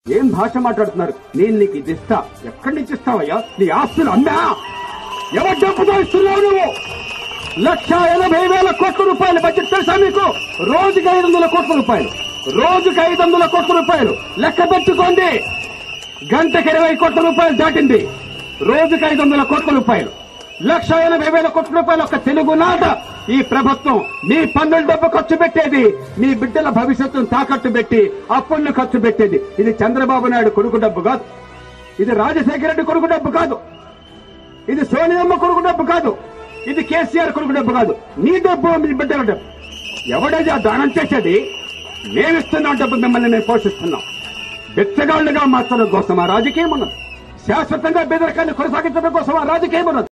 ఏం భాష మాట్లాడుతున్నారు నేను నీకు ఇది ఇస్తా ఎక్కడి నుంచి ఇస్తావయ్యా నీ ఆస్తులు అమ్మా ఎవరి డబ్బుతో ఇస్తున్నావు నువ్వు లక్ష ఎనభై వేల కోట్ల రూపాయలు బడ్జెట్ తెలుసా మీకు రోజుకి ఐదు వందల కోట్ల రూపాయలు రోజుకి ఐదు వందల కోట్ల రూపాయలు లెక్క పెట్టుకోండి గంటకి ఇరవై కోట్ల రూపాయలు దాటింది రోజుకి ఐదు వందల కోట్ల రూపాయలు లక్ష ఎనభై వేల కోట్ల రూపాయలు ఒక తెలుగు నాట ఈ ప్రభుత్వం మీ పన్నుల డబ్బు ఖర్చు పెట్టేది మీ బిడ్డల భవిష్యత్తును తాకట్టు పెట్టి అప్పులను ఖర్చు పెట్టేది ఇది చంద్రబాబు నాయుడు కొడుకు డబ్బు కాదు ఇది రాజశేఖర రెడ్డి కొడుకు డబ్బు కాదు ఇది సోనియమ్మ కొడుకు డబ్బు కాదు ఇది కేసీఆర్ కొడుకు డబ్బు కాదు నీ డబ్బు మీ బిడ్డల డబ్బు ఎవడైతే ఆ దానం చేసేది మేమిస్తున్నాం డబ్బు మిమ్మల్ని మేము పోషిస్తున్నాం బిచ్చగాళ్లుగా మార్చడం కోసం ఆ రాజకీయం ఉన్నది శాశ్వతంగా బెదరకాన్ని కొనసాగించడం కోసం ఆ రాజకీయం ఉన్నది